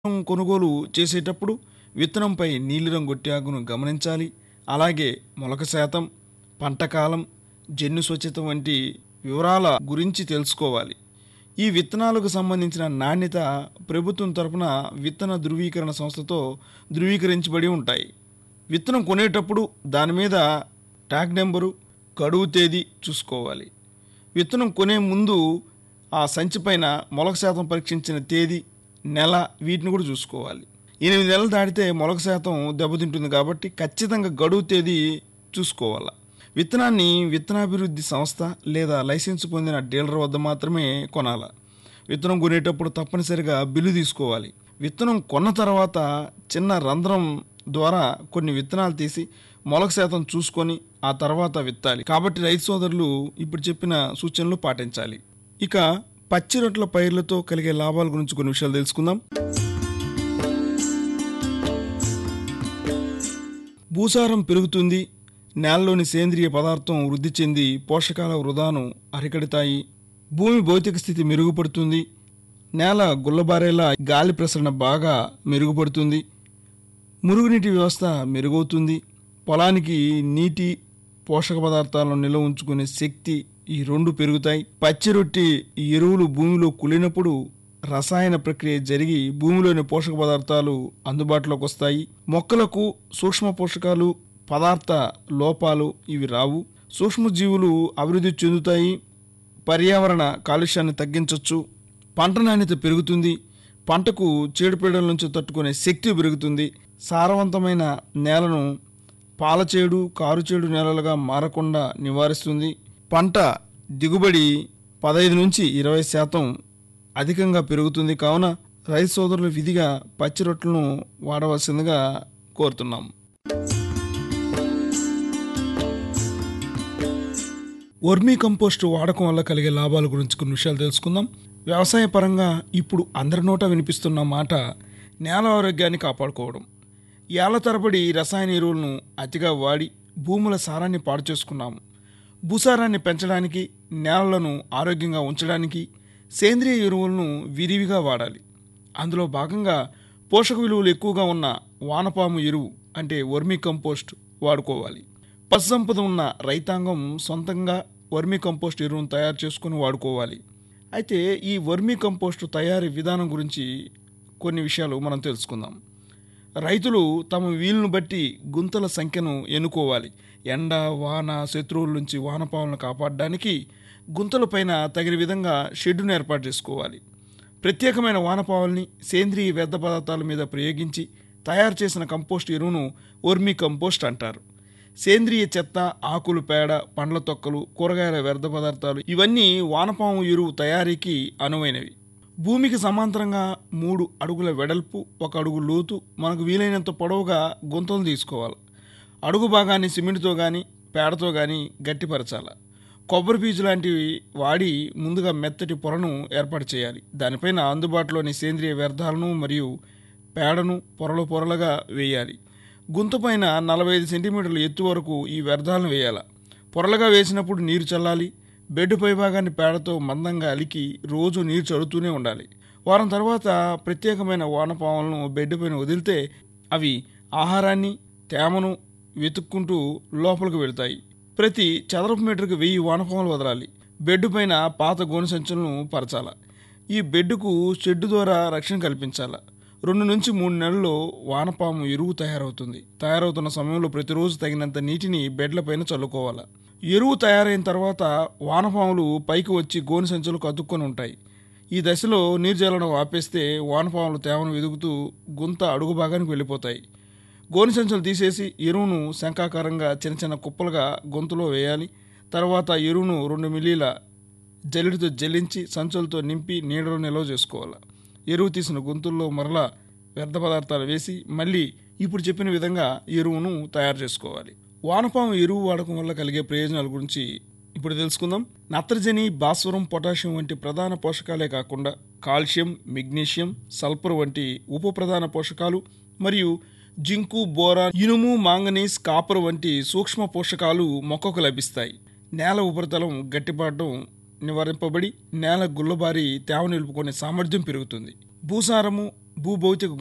విత్తనం కొనుగోలు చేసేటప్పుడు విత్తనంపై నీలిరంగు గొట్టాకును గమనించాలి అలాగే మొలక శాతం పంట కాలం జన్యు స్వచ్ఛత వంటి వివరాల గురించి తెలుసుకోవాలి ఈ విత్తనాలకు సంబంధించిన నాణ్యత ప్రభుత్వం తరపున విత్తన ధృవీకరణ సంస్థతో ధృవీకరించబడి ఉంటాయి విత్తనం కొనేటప్పుడు దాని మీద ట్యాగ్ నెంబరు గడువు తేదీ చూసుకోవాలి విత్తనం కొనే ముందు ఆ సంచి పైన మొలక శాతం పరీక్షించిన తేదీ నెల వీటిని కూడా చూసుకోవాలి ఎనిమిది నెలలు దాటితే మొలక శాతం దెబ్బతింటుంది కాబట్టి ఖచ్చితంగా గడువు తేదీ చూసుకోవాలి విత్తనాన్ని విత్తనాభివృద్ధి సంస్థ లేదా లైసెన్స్ పొందిన డీలర్ వద్ద మాత్రమే కొనాలి విత్తనం కొనేటప్పుడు తప్పనిసరిగా బిల్లు తీసుకోవాలి విత్తనం కొన్న తర్వాత చిన్న రంధ్రం ద్వారా కొన్ని విత్తనాలు తీసి మొలక శాతం చూసుకొని ఆ తర్వాత విత్తాలి కాబట్టి రైతు సోదరులు ఇప్పుడు చెప్పిన సూచనలు పాటించాలి ఇక పచ్చి రొట్టెల పైర్లతో కలిగే లాభాల గురించి కొన్ని విషయాలు తెలుసుకుందాం భూసారం పెరుగుతుంది నేలలోని సేంద్రియ పదార్థం వృద్ధి చెంది పోషకాల వృధాను అరికడతాయి భూమి భౌతిక స్థితి మెరుగుపడుతుంది నేల గుల్లబారేలా గాలి ప్రసరణ బాగా మెరుగుపడుతుంది మురుగునీటి వ్యవస్థ మెరుగవుతుంది పొలానికి నీటి పోషక పదార్థాలను నిల్వ ఉంచుకునే శక్తి ఈ రెండు పెరుగుతాయి పచ్చి రొట్టి ఎరువులు భూమిలో కులినప్పుడు రసాయన ప్రక్రియ జరిగి భూమిలోని పోషక పదార్థాలు అందుబాటులోకి వస్తాయి మొక్కలకు సూక్ష్మ పోషకాలు పదార్థ లోపాలు ఇవి రావు సూక్ష్మజీవులు అభివృద్ధి చెందుతాయి పర్యావరణ కాలుష్యాన్ని తగ్గించవచ్చు పంట నాణ్యత పెరుగుతుంది పంటకు చీడపీడల నుంచి తట్టుకునే శక్తి పెరుగుతుంది సారవంతమైన నేలను పాలచేడు కారుచేడు నేలలుగా మారకుండా నివారిస్తుంది పంట దిగుబడి పదహైదు నుంచి ఇరవై శాతం అధికంగా పెరుగుతుంది కావున రైతు సోదరులు విధిగా పచ్చి రొట్టెలను వాడవలసిందిగా కోరుతున్నాం వర్మీ కంపోస్ట్ వాడకం వల్ల కలిగే లాభాల గురించి కొన్ని విషయాలు తెలుసుకుందాం వ్యవసాయ పరంగా ఇప్పుడు అందరి నోట వినిపిస్తున్న మాట నేల ఆరోగ్యాన్ని కాపాడుకోవడం ఏళ్ల తరబడి రసాయన ఎరువులను అతిగా వాడి భూముల సారాన్ని పాడు చేసుకున్నాము భూసారాన్ని పెంచడానికి నేలలను ఆరోగ్యంగా ఉంచడానికి సేంద్రియ ఎరువులను విరివిగా వాడాలి అందులో భాగంగా పోషక విలువలు ఎక్కువగా ఉన్న వానపాము ఎరువు అంటే వర్మీ కంపోస్ట్ వాడుకోవాలి పశుసంపద ఉన్న రైతాంగం సొంతంగా వర్మీ కంపోస్ట్ ఎరువును తయారు చేసుకుని వాడుకోవాలి అయితే ఈ వర్మీ కంపోస్ట్ తయారీ విధానం గురించి కొన్ని విషయాలు మనం తెలుసుకుందాం రైతులు తమ వీలును బట్టి గుంతల సంఖ్యను ఎన్నుకోవాలి ఎండ వాన శత్రువుల నుంచి వానపాములను కాపాడడానికి గుంతలపైన తగిన విధంగా షెడ్డును ఏర్పాటు చేసుకోవాలి ప్రత్యేకమైన వానపావుల్ని సేంద్రియ వ్యర్థ పదార్థాల మీద ప్రయోగించి తయారు చేసిన కంపోస్ట్ ఎరువును వర్మీ కంపోస్ట్ అంటారు సేంద్రియ చెత్త ఆకులు పేడ పండ్ల తొక్కలు కూరగాయల వ్యర్థ పదార్థాలు ఇవన్నీ వానపాము ఎరువు తయారీకి అనువైనవి భూమికి సమాంతరంగా మూడు అడుగుల వెడల్పు ఒక అడుగు లోతు మనకు వీలైనంత పొడవుగా గుంతలు తీసుకోవాలి అడుగు భాగాన్ని సిమెంట్తో కానీ పేడతో కానీ గట్టిపరచాలి కొబ్బరి పీచు లాంటివి వాడి ముందుగా మెత్తటి పొరను ఏర్పాటు చేయాలి దానిపైన అందుబాటులోని సేంద్రియ వ్యర్థాలను మరియు పేడను పొరలు పొరలుగా వేయాలి గుంత పైన నలభై ఐదు సెంటీమీటర్ల ఎత్తు వరకు ఈ వ్యర్థాలను వేయాలి పొరలుగా వేసినప్పుడు నీరు చల్లాలి బెడ్ పై భాగాన్ని పేడతో మందంగా అలికి రోజు నీరు చల్లుతూనే ఉండాలి వారం తర్వాత ప్రత్యేకమైన వానపాములను బెడ్ పైన వదిలితే అవి ఆహారాన్ని తేమను వెతుక్కుంటూ లోపలికి వెళతాయి ప్రతి చదరపు మీటర్కి వెయ్యి వానపాములు వదలాలి బెడ్ పైన పాత గోనె సంచులను పరచాల ఈ బెడ్డుకు షెడ్డు ద్వారా రక్షణ కల్పించాల రెండు నుంచి మూడు నెలల్లో వానపాము ఎరువు తయారవుతుంది తయారవుతున్న సమయంలో ప్రతిరోజు తగినంత నీటిని బెడ్లపైన చల్లుకోవాలి ఎరువు తయారైన తర్వాత వానపాములు పైకి వచ్చి గోనె సంచులకు అతుక్కొని ఉంటాయి ఈ దశలో నీరు జల్లడం ఆపేస్తే వానపాములు తేమను వెదుగుతూ గుంత అడుగు భాగానికి వెళ్ళిపోతాయి గోనె సంచులు తీసేసి ఎరువును శంఖాకారంగా చిన్న చిన్న కుప్పలుగా గొంతులో వేయాలి తర్వాత ఎరువును రెండు మిల్లీల జల్లెడితో జల్లించి సంచులతో నింపి నీడలో నిల్వ చేసుకోవాలి ఎరువు తీసిన గొంతుల్లో మరలా వ్యర్థ పదార్థాలు వేసి మళ్ళీ ఇప్పుడు చెప్పిన విధంగా ఎరువును తయారు చేసుకోవాలి వానపాము ఎరువు వాడకం వల్ల కలిగే ప్రయోజనాల గురించి ఇప్పుడు తెలుసుకుందాం నత్రజని భాస్వరం పొటాషియం వంటి ప్రధాన పోషకాలే కాకుండా కాల్షియం మెగ్నీషియం సల్ఫర్ వంటి ఉప ప్రధాన పోషకాలు మరియు జింకు బోరాన్ ఇనుము మాంగనీస్ కాపర్ వంటి సూక్ష్మ పోషకాలు మొక్కకు లభిస్తాయి నేల ఉపరితలం గట్టిపడడం నివారింపబడి నేల గుల్లబారి తేమ నిలుపుకునే సామర్థ్యం పెరుగుతుంది భూసారము భూభౌతిక